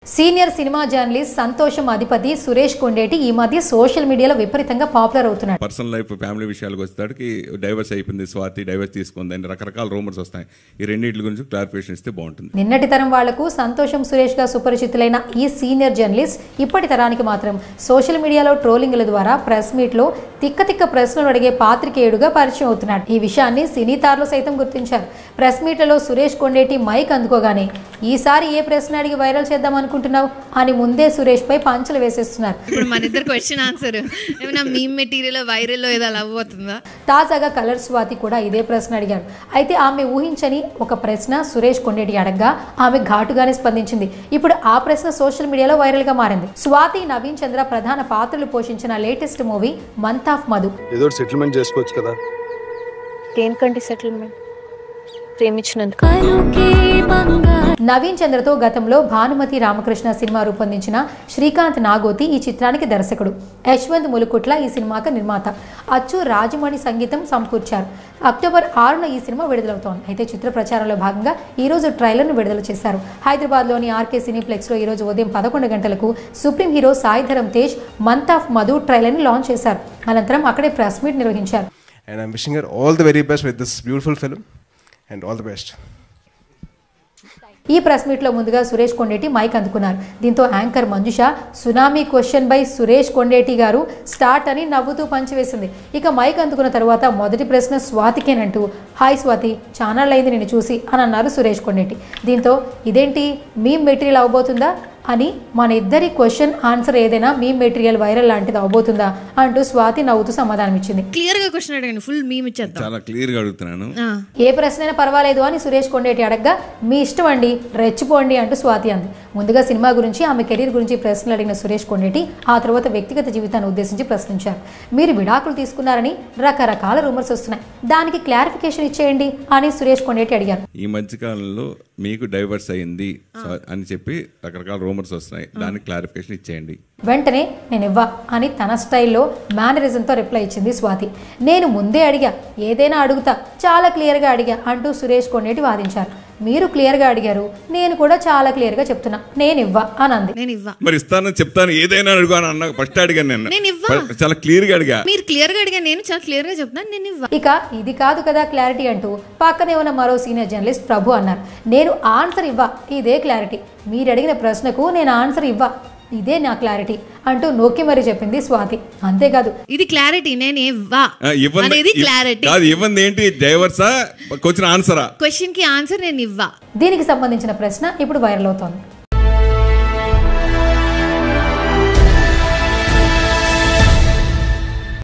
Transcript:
Senior cinema journalist సంతోషం అధిపతి సురేష్ కొండేటి ఈ మధ్య సోషల్ మీడియాలో విపరీతంగా పాపులర్ అవుతున్నాడు పర్సనల్ లైఫ్ ఫ్యామిలీ విషయాలకు వచ్చేసరికి డైవర్స్ అయిపోయింది స్వాతి డైవర్స్ తీసుకుంది అని రకరకాల రూమర్స్ వస్తాయి ఈ రెండింటి గురించి క్లారిఫికేషన్ ఇస్తే బాగుంటుంది నిన్నటి తరం వాళ్లకు సంతోషం సురేష్ గా సుపరిచితులైన ఈ సీనియర్ జర్నలిస్ట్ ఇప్పటి తరానికి మాత్రం సోషల్ మీడియాలో ట్రోలింగ్ల ద్వారా ప్రెస్ మీట్ లో తిక్క తిక్క ప్రశ్నలు అడిగే పాత్రికేయుడుగా పరిచయం అవుతున్నాడు ఈ విషయాన్ని సినీ తారలు సైతం గుర్తించారు ప్రెస్ మీట్లలో సురేష్ కొండేటి మైక్ అందుకోగానే ఈసారి ఏ ప్రశ్న అడిగి వైరల్ చేద్దాం అనుకుంటున్నావు అని ముందే సురేష్ పై పంచలు వేసేస్తున్నారు ఇప్పుడు మన ఇద్దరు క్వశ్చన్ ఆన్సర్ ఏమైనా మీమ్ మెటీరియల్ వైరల్లో ఏదో అలా అవ్వబోతుందా తాజాగా కలర్ స్వాతి కూడా ఇదే ప్రశ్న అడిగారు అయితే ఆమె ఊహించని ఒక ప్రశ్న సురేష్ కొండేటి అడగ్గా ఆమె ఘాటుగానే స్పందించింది ఇప్పుడు ఆ ప్రశ్న సోషల్ మీడియాలో వైరల్ గా మారింది స్వాతి నవీన్ చంద్ర ప్రధాన పాత్రలు పోషించిన latest movie month of Madhu ఏదో సెటిల్మెంట్ చేసుకోవచ్చు కదా దేనికంటే సెటిల్మెంట్ ప్రేమించినందుకు నవీన్ చంద్రతో గతంలో భానుమతి రామకృష్ణ సినిమా రూపొందించిన శ్రీకాంత్ నాగోతి ఈ చిత్రానికి దర్శకుడు యశ్వంత్ ములుకుట్ల ఈ సినిమాకి నిర్మాత అచ్చు రాజమణి సంగీతం సమకూర్చారు అక్టోబర్ ఆరున ఈ సినిమా విడుదలవుతోంది అయితే చిత్ర ప్రచారంలో భాగంగా ఈ రోజు ట్రైలర్ను విడుదల చేశారు హైదరాబాద్లోని ఆర్కే సినీప్లెక్స్లో ఈ రోజు ఉదయం పదకొండు గంటలకు supreme hero Sai Dharam Tej month of Madhu ట్రైలర్ని లాంచ్ చేశారు అనంతరం అక్కడే ప్రెస్ మీట్ నిర్వహించారు and I'm wishing her all the very best with this beautiful film and all the best. ఈ ప్రెస్ మీట్లో ముందుగా సురేష్ కొండేటి మైక్ అందుకున్నారు దీంతో anchor Manjusha tsunami question by Suresh Kondeti garu start అని నవ్వుతూ పంచివేసింది ఇక మైక్ అందుకున్న తర్వాత మొదటి ప్రశ్న స్వాతికేనంటూ హాయ్ స్వాతి ఛానల్ అయింది నేను చూసి అని అన్నారు సురేష్ కొండేటి దీంతో ఇదేంటి మీ మెటీరియల్ అవబోతుందా అని మన ఇద్దరి క్వశ్చన్ ఆన్సర్ ఏదైనా మీ మెటీరియల్ వైరల్ లాంటిది అవబోతుందా అంటూ స్వాతి నవ్వుతూ సమాధానం ఇచ్చింది క్లియర్ గా క్వశ్చన్ అడగండి ఫుల్ మీమ్ ఇచ్చేద్దాం చాలా క్లియర్ గా అడుగుతున్నాను ఆ, ఏ ప్రశ్న అయినా పర్వాలేదు అని సురేష్ కొండేటి అడగ్గా మీ ఇష్టం అండి రెచ్చిపోండి అంటూ స్వాతి అంది ముందుగా సినిమా గురించి ఆమె కెరీర్ గురించి ప్రశ్నలు అడిగిన సురేష్ కొండేటి ఆ తర్వాత వ్యక్తిగత జీవితాన్ని ఉద్దేశించి ప్రశ్నించారు మీరు విడాకులు తీసుకున్నారని రకరకాల రూమర్స్ వస్తున్నాయి దానికి క్లారిఫికేషన్ ఇచ్చేయండి అని సురేష్ కొండేటి అడిగారు ఈ మధ్య కాలంలో మీకు డైవర్స్ అయింది సో- అని చెప్పి రకరకాల రూమర్స్ వస్తున్నాయి దానికి క్లారిఫికేషన్ ఇచ్చేయండి వెంటనే నేను ఇవ్వా అని తన స్టైల్లో మేనరిజంతో రిప్లై ఇచ్చింది స్వాతి నేను ముందే అడిగా ఏదైనా అడుగుతా చాలా క్లియర్గా అడిగా అంటూ సురేష్ కొండేటి వాదించారు మీరు క్లియర్గా అడిగారు నేను కూడా చాలా క్లియర్గా చెప్తున్నా నేను ఇవ్వా అని అంది నేను ఇవ్వా మరి ఇస్తానని చెప్తాను ఏదైనా అడుగు అని అన్న ఫస్ట్ అడిగాను నేను నేను ఇవ్వా. ఫస్ట్ చాలా క్లియర్ గా అడిగా మీరు క్లియర్ గా అడిగా నేను చాలా క్లియర్ గా చెప్తాను నేను ఇవ్వా ఇక ఇది కాదు కదా క్లారిటీ అంటూ పక్కనే ఉన్న మరో సీనియర్ జర్నలిస్ట్ ప్రభు అన్నారు నేను ఆన్సర్ ఇవ్వా ఇదే క్లారిటీ మీరు అడిగిన ప్రశ్నకు నేను ఆన్సర్ ఇవ్వా ఇదే నా క్లారిటీ అంటూ నొక్కి మరీ చెప్పింది స్వాతి అంతేకాదు ఇది క్లారిటీ నేను ఇవ్వా ఆ, ఇవ్వంది అనేది ఇవ్- క్లారిటీ కాదు ఇవ్వంది ఏంటి డైవర్సా క్వశ్చన్ ఆన్సరా క్వశ్చన్ కి ఆన్సర్ నేను ఇవ్వా దీనికి సంబంధించిన ప్రశ్న ఇప్పుడు వైరల్ అవుతోంది